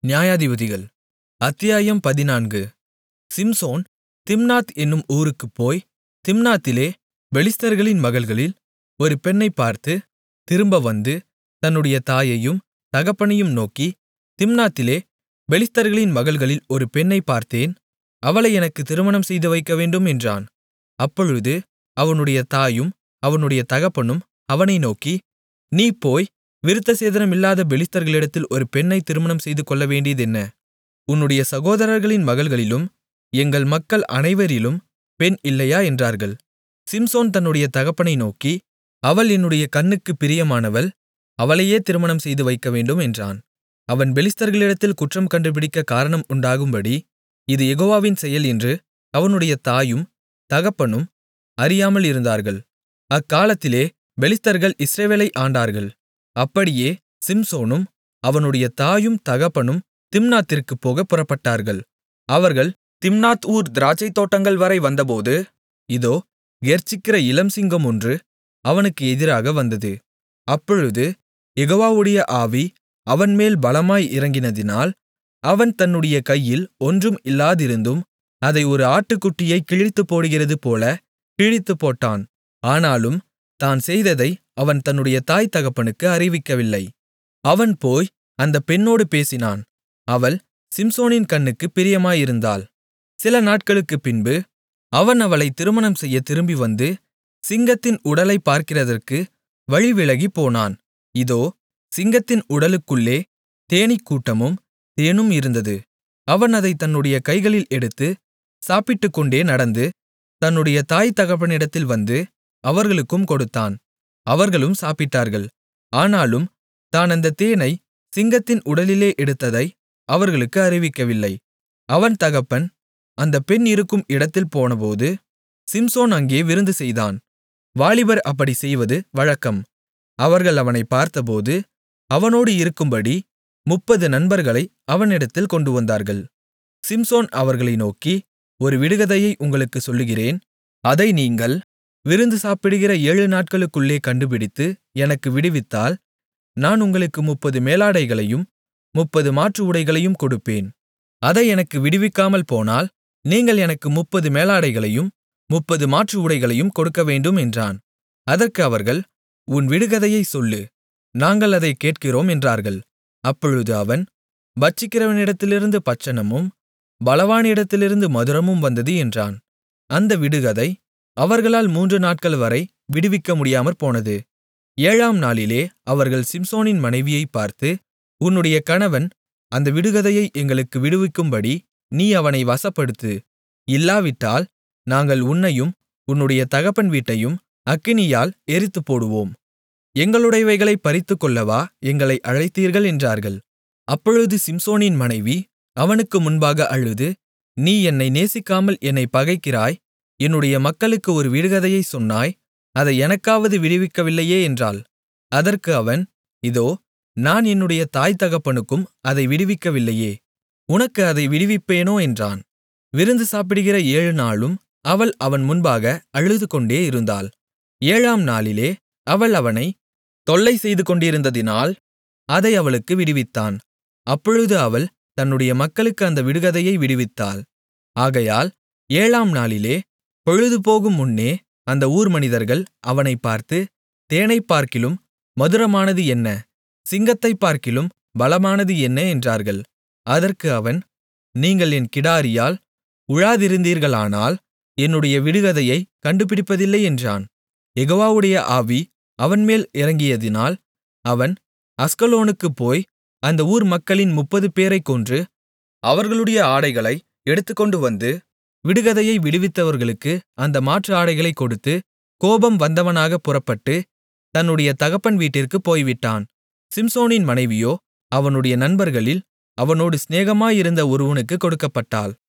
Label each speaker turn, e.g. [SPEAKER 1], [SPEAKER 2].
[SPEAKER 1] நியாயாதிபதிகள் அத்தியாயம் பதினான்கு சிம்சோன் திம்னாத் என்னும் ஊருக்குப் போய் திம்னாத்திலே பெலிஸ்தர்களின் மகள்களில் ஒரு பெண்ணைப் பார்த்து திரும்ப வந்து தன்னுடைய தாயையும் தகப்பனையும் நோக்கி திம்னாத்திலே பெலிஸ்தர்களின் மகள்களில் ஒரு பெண்ணைப் பார்த்தேன் அவளை எனக்குத் திருமணம் செய்துவைக்கவேண்டும் என்றான் அப்பொழுது அவனுடைய தாயும் அவனுடைய தகப்பனும் அவனை நோக்கி நீ போய் விருத்தசேதனமில்லாத பெலிஸ்தர்களிடத்தில் ஒரு பெண்ணைத் திருமணம் செய்துகொள்ளவேண்டியதென்ன உன்னுடைய சகோதரர்களின் மகள்களிலும் எங்கள் மக்கள் அனைவரிலும் பெண் இல்லையா என்றார்கள் சிம்சோன் தன்னுடைய தகப்பனை நோக்கி அவள் என்னுடைய கண்ணுக்குப் பிரியமானவள் அவளையே திருமணம் செய்து வைக்கவேண்டும் என்றான் அவன் பெலிஸ்தர்களிடத்தில் குற்றம் கண்டுபிடிக்க காரணம் உண்டாகும்படி இது யெகோவாவின் செயல் என்று அவனுடைய தாயும் தகப்பனும் அறியாமல் இருந்தார்கள் அக்காலத்திலே பெலிஸ்தர்கள் இஸ்ரவேலை ஆண்டார்கள் அப்படியே சிம்சோனும் அவனுடைய தாயும் தகப்பனும் திம்னாத்திற்குப் போகப் புறப்பட்டார்கள் அவர்கள் திம்னாத் ஊர் திராட்சைத்தோட்டங்கள் வரை வந்தபோது இதோ கெர்ச்சிக்கிற இளம்சிங்கம் ஒன்று அவனுக்கு எதிராக வந்தது அப்பொழுது யெகோவாவுடைய ஆவி அவன்மேல் பலமாய் இறங்கினதினால் அவன் தன்னுடைய கையில் ஒன்றும் இல்லாதிருந்தும் அதை ஒரு ஆட்டுக்குட்டியைக் கிழித்துப்போடுகிறதுபோல கிழித்துப்போட்டான் ஆனாலும் தான் செய்ததை அவன் தன்னுடைய தாய் தகப்பனுக்கு அறிவிக்கவில்லை அவன் போய் அந்தப் பெண்ணோடு பேசினான் அவள் சிம்சோனின் கண்ணுக்குப் பிரியமாயிருந்தாள் சில நாட்களுக்குப் பின்பு அவன் அவளைத் திருமணம் செய்ய திரும்பி வந்து சிங்கத்தின் உடலைப் பார்க்கிறதற்கு வழிவிலகிப் போனான் இதோ சிங்கத்தின் உடலுக்குள்ளே தேனீக்கூட்டமும் தேனும் இருந்தது அவன் அதைத் தன்னுடைய கைகளில் எடுத்து சாப்பிட்டுக்கொண்டே நடந்து தன்னுடைய தாய் தகப்பனிடத்தில் வந்து அவர்களுக்கும் கொடுத்தான் அவர்களும் சாப்பிட்டார்கள் ஆனாலும் தான் அந்தத் தேனை சிங்கத்தின் உடலிலே எடுத்ததை அவர்களுக்கு அறிவிக்கவில்லை அவன் தகப்பன் அந்தப் பெண் இருக்கும் இடத்தில் போனபோது சிம்சோன் அங்கே விருந்து செய்தான் வாலிபர் அப்படிச் செய்வது வழக்கம் அவர்கள் அவனைப் பார்த்தபோது அவனோடு இருக்கும்படி முப்பது நண்பர்களை அவனிடத்தில் கொண்டுவந்தார்கள் சிம்சோன் அவர்களை நோக்கி ஒரு விடுகதையை உங்களுக்குச் சொல்லுகிறேன் அதை நீங்கள் விருந்து சாப்பிடுகிற ஏழு நாட்களுக்குள்ளே கண்டுபிடித்து எனக்கு விடுவித்தால் நான் உங்களுக்கு முப்பது மேலாடைகளையும் முப்பது மாற்று உடைகளையும் கொடுப்பேன் அதை எனக்கு விடுவிக்காமல் போனால் நீங்கள் எனக்கு முப்பது மேலாடைகளையும் முப்பது மாற்று உடைகளையும் கொடுக்கவேண்டும் என்றான் அதற்கு அவர்கள் உன் விடுகதையைச் சொல்லு நாங்கள் அதைக் கேட்கிறோம் என்றார்கள் அப்பொழுது அவன் பட்சிக்கிறவனிடத்திலிருந்து பட்சணமும் பலவானிடத்திலிருந்து மதுரமும் வந்தது என்றான் அந்த விடுகதை அவர்களால் மூன்று நாட்கள்வரை விடுவிக்க முடியாமற்போனது ஏழாம் நாளிலே அவர்கள் சிம்சோனின் மனைவியைப் பார்த்து உன்னுடைய கணவன் அந்த விடுகதையை எங்களுக்கு விடுவிக்கும்படி நீ அவனை வசப்படுத்து இல்லாவிட்டால் நாங்கள் உன்னையும் உன்னுடைய தகப்பன் வீட்டையும் அக்கினியால் எரித்துப்போடுவோம் எங்களுடையவைகளைப் பறித்துக்கொள்ளவா எங்களை அழைத்தீர்கள் என்றார்கள் அப்பொழுது சிம்சோனின் மனைவி அவனுக்கு முன்பாக அழுது நீ என்னை நேசிக்காமல் என்னைப் பகைக்கிறாய் என்னுடைய மக்களுக்கு ஒரு விடுகதையைச் சொன்னாய் அதை எனக்காவது விடுவிக்கவில்லையே என்றாள் அதற்கு அவன் இதோ நான் என்னுடைய தாய் தகப்பனுக்கும் அதை விடுவிக்கவில்லையே உனக்கு அதை விடுவிப்பேனோ என்றான் விருந்து சாப்பிடுகிற ஏழு நாளும் அவள் அவன் முன்பாக அழுதுகொண்டே இருந்தாள் ஏழாம் நாளிலே அவள் அவனை தொல்லை செய்து கொண்டிருந்ததினால் அதை அவளுக்கு விடுவித்தான் அப்பொழுது அவள் தன்னுடைய மக்களுக்கு அந்த விடுகதையை விடுவித்தாள் ஆகையால் ஏழாம் நாளிலே பொழுதுபோகும் முன்னே அந்த ஊர் மனிதர்கள் அவனைப் பார்த்து தேனைப் பார்க்கிலும் மதுரமானது என்ன சிங்கத்தைப் பார்க்கிலும் பலமானது என்ன என்றார்கள் அதற்கு அவன் நீங்கள் என் கிடாரியால் உழாதிருந்தீர்களானால் என்னுடைய விடுகதையை கண்டுபிடிப்பதில்லை என்றான் யெகோவாவுடைய ஆவி அவன்மேல் இறங்கியதினால் அவன் அஸ்கலோனுக்குப் போய் அந்த ஊர் மக்களின் முப்பது பேரைக் கொன்று அவர்களுடைய ஆடைகளை எடுத்துக்கொண்டு வந்து விடுகதையை விடுவித்தவர்களுக்கு அந்த மாற்று ஆடைகளைக் கொடுத்து கோபம் வந்தவனாகப் புறப்பட்டு தன்னுடைய தகப்பன் வீட்டிற்குப் போய்விட்டான் சிம்சோனின் மனைவியோ அவனுடைய நண்பர்களில் அவனோடு சிநேகமாயிருந்த ஒருவனுக்குக் கொடுக்கப்பட்டாள்